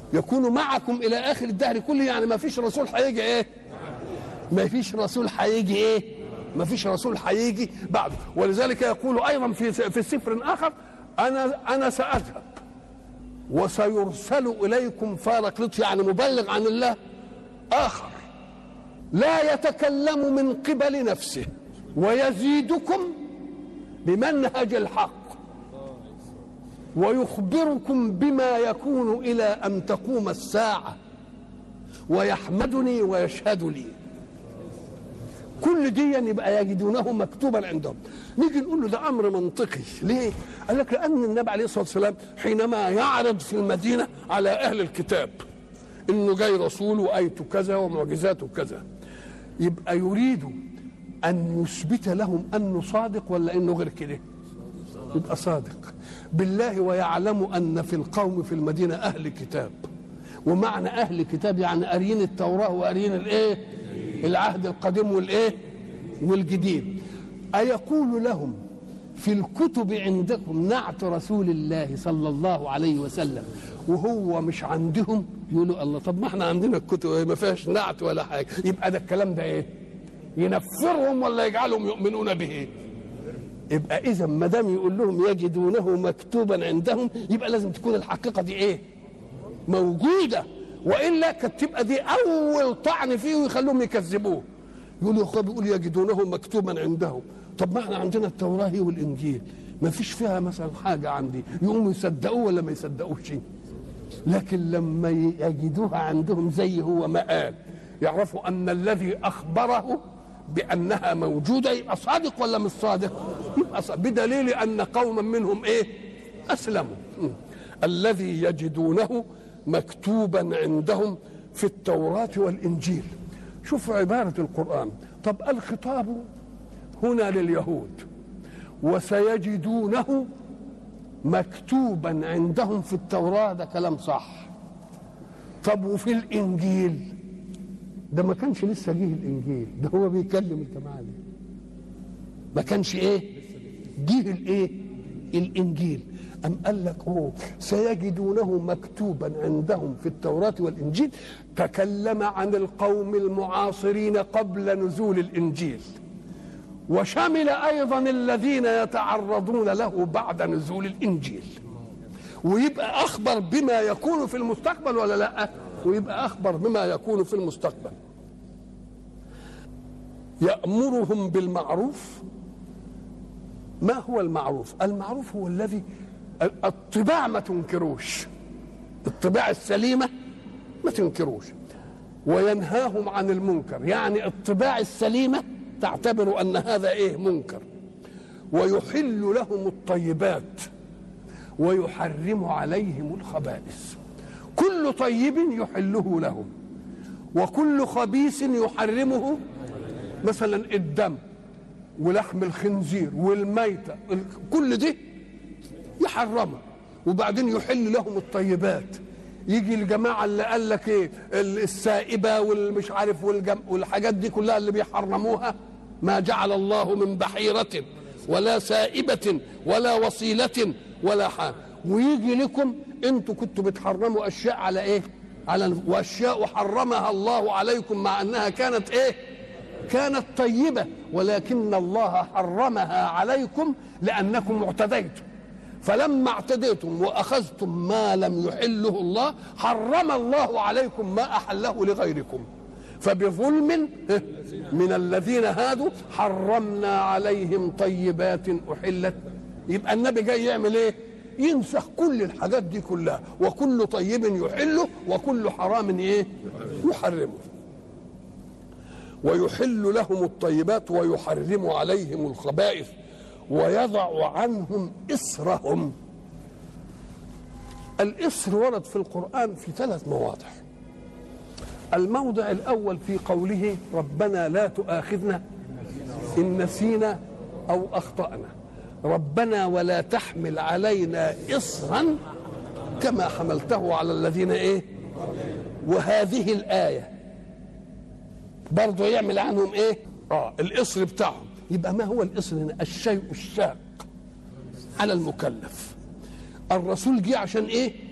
يكون معكم الى اخر الدهر كله يعني ما فيش رسول هيجي ايه ما فيش رسول هيجي ايه ما فيش رسول هيجي بعده ولذلك يقول ايضا في في سفر اخر انا انا ساذهب وسيرسل اليكم فارق لطف يعني مبلغ عن الله اخر لا يتكلم من قبل نفسه ويزيدكم بمنهج الحق ويخبركم بما يكون الى ان تقوم الساعه ويحمدني ويشهد لي كل دي يبقى يجدونه مكتوبا عندهم نيجي نقول له ده امر منطقي ليه قال لك لان النبي عليه الصلاه والسلام حينما يعرض في المدينه على اهل الكتاب انه جاي رسول وايته كذا ومعجزاته كذا يبقى يريد ان يثبت لهم انه صادق ولا انه غير كده يبقى صادق بالله ويعلم ان في القوم في المدينه اهل كتاب ومعنى اهل كتاب يعني قاريين التوراه وقاريين الايه العهد القديم والايه والجديد ايقول لهم في الكتب عندكم نعت رسول الله صلى الله عليه وسلم وهو مش عندهم يقولوا الله طب ما احنا عندنا الكتب ما فيهاش نعت ولا حاجه يبقى ده الكلام ده ايه ينفرهم ولا يجعلهم يؤمنون به يبقى اذا ما دام يقول لهم يجدونه مكتوبا عندهم يبقى لازم تكون الحقيقه دي ايه موجوده والا كانت تبقى دي اول طعن فيه ويخلوهم يكذبوه يقولوا يا اخويا بيقول يجدونه مكتوبا عندهم طب ما احنا عندنا التوراه والانجيل ما فيش فيها مثلا حاجه عندي يقوموا يصدقوه ولا ما يصدقوش لكن لما يجدوها عندهم زي هو ما قال يعرفوا ان الذي اخبره بانها موجوده يبقى صادق ولا مش صادق؟ يبقى صادق بدليل ان قوما منهم ايه؟ اسلموا م. الذي يجدونه مكتوبا عندهم في التوراه والانجيل شوفوا عباره القران طب الخطاب هنا لليهود وسيجدونه مكتوبا عندهم في التوراه ده كلام صح طب وفي الانجيل ده ما كانش لسه جه الانجيل ده هو بيكلم الجماعه دي ما كانش ايه جه الايه الانجيل ام قال لك اوه سيجدونه مكتوبا عندهم في التوراه والانجيل تكلم عن القوم المعاصرين قبل نزول الانجيل وشمل ايضا الذين يتعرضون له بعد نزول الانجيل ويبقى اخبر بما يكون في المستقبل ولا لا ويبقى اخبر بما يكون في المستقبل يامرهم بالمعروف ما هو المعروف المعروف هو الذي الطباع ما تنكروش الطباع السليمه ما تنكروش وينهاهم عن المنكر يعني الطباع السليمه تعتبر ان هذا ايه منكر ويحل لهم الطيبات ويحرم عليهم الخبائث كل طيب يحله لهم وكل خبيث يحرمه مثلا الدم ولحم الخنزير والميتة كل دي يحرمه وبعدين يحل لهم الطيبات يجي الجماعة اللي قال لك ايه السائبة والمش عارف والجم والحاجات دي كلها اللي بيحرموها ما جعل الله من بحيرة ولا سائبة ولا وصيلة ولا حاجة ويجي لكم انتوا كنتوا بتحرموا اشياء على ايه على واشياء حرمها الله عليكم مع انها كانت ايه كانت طيبه ولكن الله حرمها عليكم لانكم اعتديتم فلما اعتديتم واخذتم ما لم يحله الله حرم الله عليكم ما احله لغيركم فبظلم من الذين هادوا حرمنا عليهم طيبات احلت يبقى النبي جاي يعمل ايه ينسخ كل الحاجات دي كلها وكل طيب يحله وكل حرام ايه يحرمه ويحل لهم الطيبات ويحرم عليهم الخبائث ويضع عنهم إسرهم الإسر ورد في القرآن في ثلاث مواضع الموضع الأول في قوله ربنا لا تؤاخذنا إن نسينا أو أخطأنا ربنا ولا تحمل علينا إصرا كما حملته على الذين إيه وهذه الآية برضه يعمل عنهم إيه آه الإصر بتاعهم يبقى ما هو الإصر هنا الشيء الشاق على المكلف الرسول جه عشان إيه